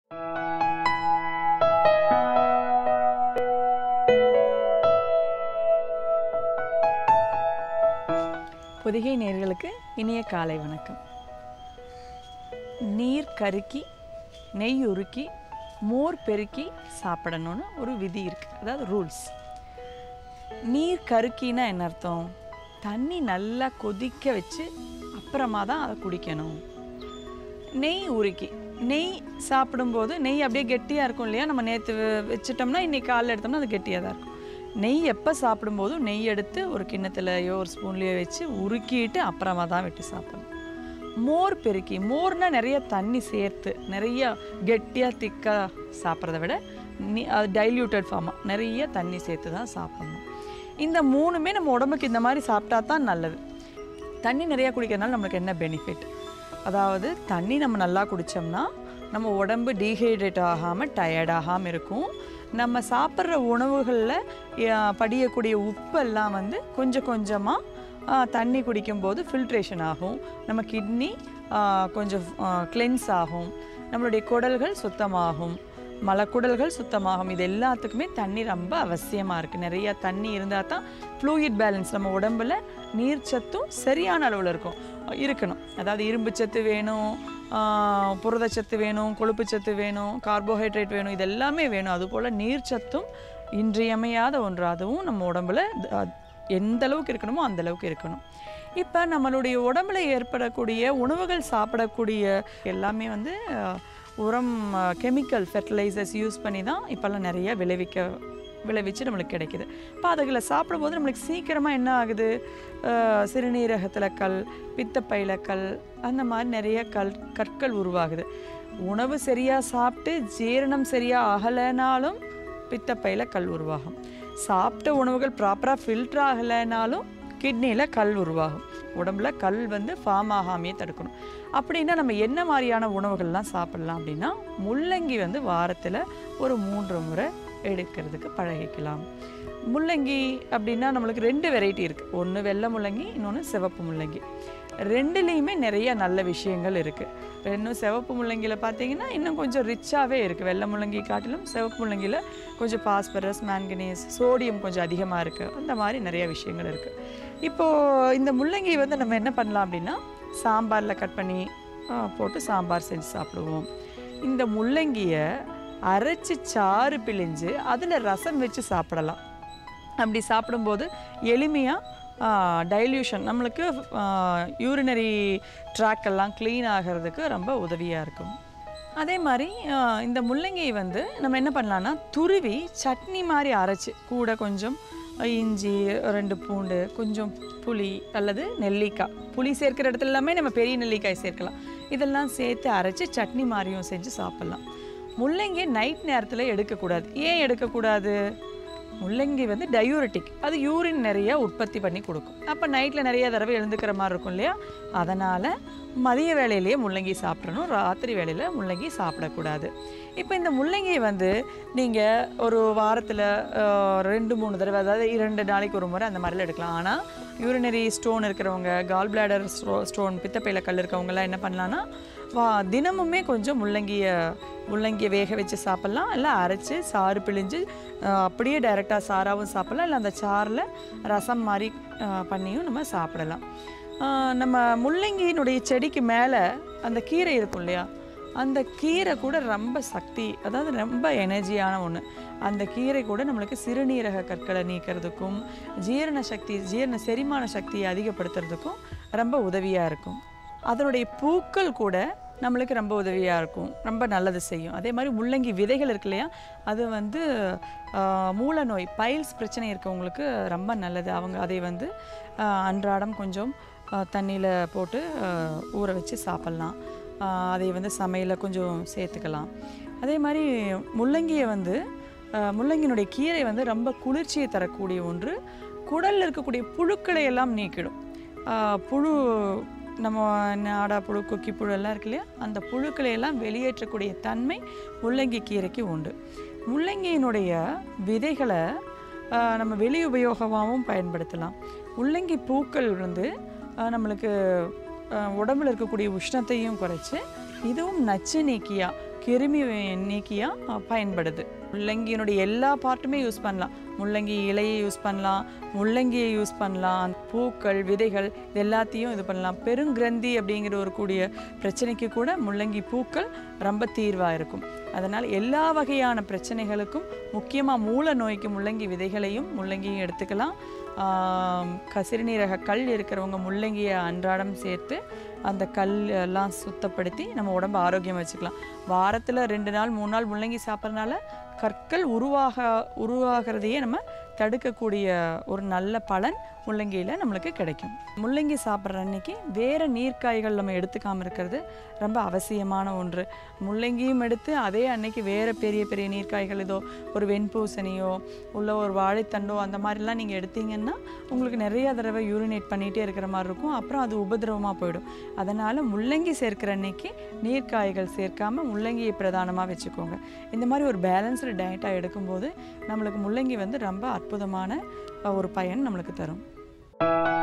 பொதிகை நேர்களுக்கு இனிய காலை வணக்கம் நீர் கருக்கி நெய் உருக்கி மோர் பெருக்கி சாப்பிடணும்னு ஒரு விதி இருக்குது அதாவது ரூல்ஸ் நீர் கருக்கினா என்ன அர்த்தம் தண்ணி நல்லா கொதிக்க வச்சு அப்புறமா தான் அதை குடிக்கணும் நெய் உருக்கி நெய் சாப்பிடும்போது நெய் அப்படியே கெட்டியாக இருக்கும் இல்லையா நம்ம நேற்று வச்சிட்டோம்னா இன்னைக்கு காலைல எடுத்தோம்னா அது கெட்டியாக தான் இருக்கும் நெய் எப்போ சாப்பிடும்போதும் நெய் எடுத்து ஒரு கிண்ணத்துலையோ ஒரு ஸ்பூன்லேயோ வச்சு உருக்கிட்டு அப்புறமா தான் வெட்டி சாப்பிடணும் மோர் பெருக்கி மோர்னா நிறைய தண்ணி சேர்த்து நிறைய கெட்டியாக திக்காக சாப்பிட்றத விட நீ அது டைல்யூட்டட் ஃபார்மாக நிறைய தண்ணி சேர்த்து தான் சாப்பிடணும் இந்த மூணுமே நம்ம உடம்புக்கு இந்த மாதிரி சாப்பிட்டா தான் நல்லது தண்ணி நிறையா குடிக்கிறதுனால நம்மளுக்கு என்ன பெனிஃபிட் அதாவது தண்ணி நம்ம நல்லா குடித்தோம்னா நம்ம உடம்பு டீஹைட்ரேட் ஆகாமல் டயர்ட் ஆகாமல் இருக்கும் நம்ம சாப்பிட்ற உணவுகளில் படியக்கூடிய உப்பெல்லாம் வந்து கொஞ்சம் கொஞ்சமாக தண்ணி குடிக்கும்போது ஃபில்ட்ரேஷன் ஆகும் நம்ம கிட்னி கொஞ்சம் கிளென்ஸ் ஆகும் நம்மளுடைய குடல்கள் சுத்தமாகும் மலக்குடல்கள் சுத்தமாகும் இது எல்லாத்துக்குமே தண்ணி ரொம்ப அவசியமாக இருக்குது நிறைய தண்ணி இருந்தால் தான் ஃப்ளூயிட் பேலன்ஸ் நம்ம உடம்புல நீர்ச்சத்தும் சரியான அளவில் இருக்கும் இருக்கணும் அதாவது இரும்பு சத்து வேணும் ஆஹ் புரதச்சத்து வேணும் கொழுப்புச்சத்து வேணும் கார்போஹைட்ரேட் வேணும் இது எல்லாமே வேணும் அதுபோல் நீர்ச்சத்தும் இன்றியமையாத ஒன்று அதுவும் நம்ம உடம்புல த- எந்த அளவுக்கு இருக்கணுமோ அந்த அளவுக்கு இருக்கணும் இப்போ நம்மளுடைய உடம்புல ஏற்படக்கூடிய உணவுகள் சாப்பிடக்கூடிய எல்லாமே வந்து அஹ், உரம் கெமிக்கல் ஃபெர்டிலைசர்ஸ் யூஸ் பண்ணி தான் இப்போல்லாம் நிறைய விளைவிக்க விளைவிச்சு நம்மளுக்கு கிடைக்குது இப்போ அதுகளை சாப்பிடும்போது நம்மளுக்கு சீக்கிரமாக என்ன ஆகுது அஹ், சிறுநீரகத்தில் கல் பித்தப்பையில கல் அந்த மாதிரி நிறைய கல் கற்கள் உருவாகுது உணவு சரியாக சாப்பிட்டு ஜீரணம் சரியாக ஆகலைனாலும் பித்தப்பையில் கல் உருவாகும் சாப்பிட்ட உணவுகள் ப்ராப்பராக ஃபில்டர் ஆகலைனாலும் கிட்னியில் கல் உருவாகும் உடம்புல கல் வந்து ஃபார்ம் ஆகாமையே தடுக்கணும் அப்படின்னா நம்ம என்ன மாதிரியான உணவுகள்லாம் சாப்பிடலாம் அப்படின்னா முள்ளங்கி வந்து வாரத்தில் ஒரு மூன்று முறை எடுக்கிறதுக்கு பழகிக்கலாம் முள்ளங்கி அப்படின்னா நம்மளுக்கு ரெண்டு வெரைட்டி இருக்குது ஒன்று வெள்ளை முள்ளங்கி இன்னொன்று சிவப்பு முள்ளங்கி ரெண்டுலேயுமே நிறைய நல்ல விஷயங்கள் இருக்குது இன்னும் சிவப்பு முள்ளங்கியில் பார்த்தீங்கன்னா இன்னும் கொஞ்சம் ரிச்சாகவே இருக்குது வெள்ளை முள்ளங்கி காட்டிலும் சிவப்பு முள்ளங்கியில் கொஞ்சம் பாஸ்பரஸ் மேங்கனீஸ் சோடியம் கொஞ்சம் அதிகமாக இருக்குது அந்த மாதிரி நிறைய விஷயங்கள் இருக்குது இப்போது இந்த முள்ளங்கி வந்து நம்ம என்ன பண்ணலாம் அப்படின்னா சாம்பாரில் கட் பண்ணி ஆ, போட்டு சாம்பார் செஞ்சு சாப்பிடுவோம் இந்த முள்ளங்கியை அரைச்சி சாறு பிழிஞ்சு அதில் ரசம் வச்சு சாப்பிடலாம் அப்படி சாப்பிடும்போது எளிமையாக டைல்யூஷன் நம்மளுக்கு யூரினரி ட்ராக் எல்லாம் க்ளீன் ஆகிறதுக்கு ரொம்ப உதவியாக இருக்கும் அதே மாதிரி ஆ, இந்த முள்ளங்கியை வந்து நம்ம என்ன பண்ணலான்னா துருவி சட்னி மாதிரி அரைச்சி கூட கொஞ்சம் இஞ்சி ரெண்டு பூண்டு கொஞ்சம் புளி அல்லது நெல்லிக்காய் புளி சேர்க்கிற இடத்துல எல்லாமே நம்ம பெரிய நெல்லிக்காய் சேர்க்கலாம் இதெல்லாம் சேர்த்து அரைச்சி சட்னி மாதிரியும் செஞ்சு சாப்பிட்லாம் முள்ளங்கி நைட் நேரத்தில் எடுக்கக்கூடாது ஏன் எடுக்கக்கூடாது முள்ளங்கி வந்து டயூரிட்டிக் அது யூரின் நிறைய உற்பத்தி பண்ணி கொடுக்கும் அப்போ நைட்டில் நிறைய தடவை எழுந்துக்கிற மாதிரி இருக்கும் இல்லையா அதனால் மதிய வேளையிலேயே முள்ளங்கி சாப்பிடணும் ராத்திரி வேளையில் முள்ளங்கி சாப்பிடக்கூடாது இப்போ இந்த முள்ளங்கியை வந்து நீங்கள் ஒரு வாரத்தில் ரெண்டு மூணு தடவை அதாவது இரண்டு நாளைக்கு ஒரு முறை அந்த மாதிரிலாம் எடுக்கலாம் ஆனால் யூரினரி ஸ்டோன் இருக்கிறவங்க கால் பிளாடர் ஸ்டோ ஸ்டோன் பித்தப்பையில் கல் இருக்கவங்கலாம் என்ன பண்ணலான்னா வா தினமுமே கொஞ்சம் முள்ளங்கியை முள்ளங்கியை வேக வச்சு சாப்பிட்லாம் இல்லை அரைச்சி சாறு பிழிஞ்சு அஹ், அப்படியே டைரெக்டாக சாராவும் சாப்பிட்லாம் இல்லை அந்த சாறில் ரசம் மாதிரி அஹ், பண்ணியும் நம்ம சாப்பிடலாம் அஹ், நம்ம முள்ளங்கியினுடைய செடிக்கு மேலே அந்த கீரை இருக்கும் இல்லையா அந்த கீரை கூட ரொம்ப சக்தி அதாவது ரொம்ப எனர்ஜியான ஒன்று அந்த கீரை கூட நம்மளுக்கு சிறுநீரக கற்களை நீக்கிறதுக்கும் ஜீரண சக்தி ஜீரண செரிமான சக்தியை அதிகப்படுத்துறதுக்கும் ரொம்ப உதவியாக இருக்கும் அதனுடைய பூக்கள் கூட நம்மளுக்கு ரொம்ப உதவியாக இருக்கும் ரொம்ப நல்லது செய்யும் அதே மாதிரி முள்ளங்கி விதைகள் இருக்கு இல்லையா அது வந்து ஆஹ், மூல நோய் பைல்ஸ் பிரச்சனை இருக்கவங்களுக்கு ரொம்ப நல்லது அவங்க அதை வந்து ஆஹ், அன்றாடம் கொஞ்சம் தண்ணியில் போட்டு ஆஹ், ஊற வச்சு சாப்பிட்லாம் ஆஹ், அதை வந்து சமையலில் கொஞ்சம் சேர்த்துக்கலாம் அதே மாதிரி முள்ளங்கியை வந்து ஆஹ், முள்ளங்கியினுடைய கீரை வந்து ரொம்ப குளிர்ச்சியை தரக்கூடிய ஒன்று குடலில் இருக்கக்கூடிய புழுக்களை எல்லாம் நீக்கிடும் ஆஹ், புழு நம்ம நாடா புழு கொக்கி புழு எல்லாம் இருக்கு இல்லையா அந்த புழுக்களை எல்லாம் வெளியேற்றக்கூடிய தன்மை முள்ளங்கி கீரைக்கு உண்டு முள்ளங்கியினுடைய விதைகளை ஆஹ், நம்ம வெளி உபயோகமாகவும் பயன்படுத்தலாம் முள்ளங்கி பூக்கள் வந்து ஆஹ், நம்மளுக்கு ஆஹ், உடம்புல இருக்கக்கூடிய உஷ்ணத்தையும் குறைச்சி இதுவும் நச்சு நீக்கியா கிருமி நீக்கியாக பயன்படுது முள்ளங்கியினுடைய எல்லா பார்ட்டுமே யூஸ் பண்ணலாம் முள்ளங்கி இலையை யூஸ் பண்ணலாம் முள்ளங்கியை யூஸ் பண்ணலாம் பூக்கள் விதைகள் இது எல்லாத்தையும் இது பண்ணலாம் பெருங்கிரந்தி அப்படிங்கிற ஒரு கூடிய பிரச்சனைக்கு கூட முள்ளங்கி பூக்கள் ரொம்ப தீர்வாக இருக்கும் அதனால் எல்லா வகையான பிரச்சனைகளுக்கும் முக்கியமாக மூல நோய்க்கு முள்ளங்கி விதைகளையும் முள்ளங்கியும் எடுத்துக்கலாம் ஆம், க சிறுநீரக கல் இருக்கிறவங்க முள்ளங்கியை அன்றாடம் சேர்த்து அந்த கல் எல்லாம் சுத்தப்படுத்தி நம்ம உடம்பு ஆரோக்கியம் வச்சுக்கலாம் வாரத்தில் ரெண்டு நாள் மூணு நாள் முள்ளங்கி சாப்பிட்றதுனால கற்கள் உருவாக உருவாகிறதையே நம்ம தடுக்கக்கூடிய ஒரு நல்ல பலன் முள்ளங்கியில் நம்மளுக்கு கிடைக்கும் முள்ளங்கி சாப்பிட்ற அன்னைக்கு வேறு நீர்க்காய்கள் நம்ம எடுத்துக்காமல் இருக்கிறது ரொம்ப அவசியமான ஒன்று முள்ளங்கியும் எடுத்து அதே அன்னைக்கு வேறு பெரிய பெரிய நீர்க்காய்கள் ஏதோ ஒரு வெண்பூசணியோ உள்ள ஒரு வாழைத்தண்டோ அந்த மாதிரிலாம் நீங்கள் எடுத்தீங்கன்னா உங்களுக்கு நிறைய தடவை யூரினேட் பண்ணிகிட்டே இருக்கிற மாதிரி இருக்கும் அப்புறம் அது உபதிரவமாக போயிடும் அதனால் முள்ளங்கி சேர்க்கிற அன்னைக்கு நீர்க்காய்கள் சேர்க்காம முள்ளங்கியை பிரதானமாக வச்சுக்கோங்க இந்த மாதிரி ஒரு பேலன்ஸ்டு டயட்டாக எடுக்கும்போது நம்மளுக்கு முள்ளங்கி வந்து ரொம்ப அற்புதமான அஹ், ஒரு பயன் நம்மளுக்கு தரும்